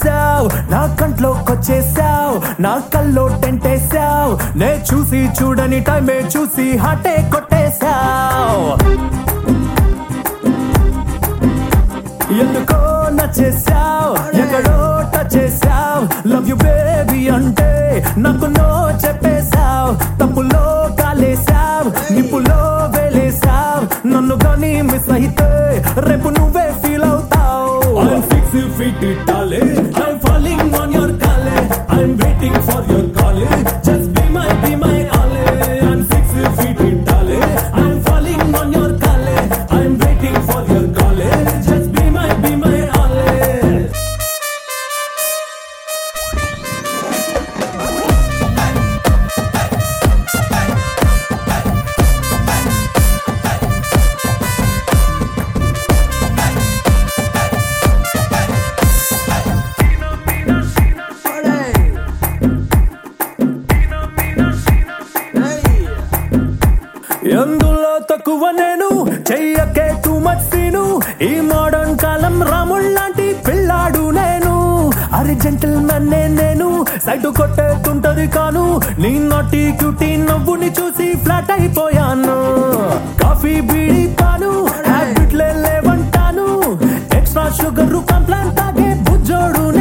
చేసావు నా కంట్లోకొచ్చేసావు నా కల్లో టెంటేసావు నే చూసి చూడని టైమే చూసి హాటే కొట్టేశావు ఎందుకో నచ్చేసావు ఎక్కడో టచ్ చేసావు లవ్ యు బేబీ అంటే నాకు నో చెప్పేశావు తప్పులో కాలేసావు నిప్పులో వేలేసావు నన్ను కానీ మిస్ అయితే రేపు నువ్వే ఫీల్ అవుతావు I'm fixing fit it darling. I'm falling on your kale. I'm waiting for your call. Just be my, be my all. I'm fixing fit it darling. I'm falling on your kale. I'm waiting for your call. Just be my, be my all. ఎందులో తక్కువ నేను చెయ్యకే too much scene ఈ modern కాలం రాముళ్ళంటి పిల్లాడు నేను అరి జెంటిల్మెన్ నేను సైడ్ కొట్టేస్తుంటది కాను నీ నాటి క్యూటీ నవ్వుని చూసి ఫ్లాట్ అయిపోయాను కాఫీ బీడి పాను హ్యాబిట్లే లేవంటాను ఎక్స్ట్రా షుగర్ కంప్లైంట్ తాగే బుజ్జోడు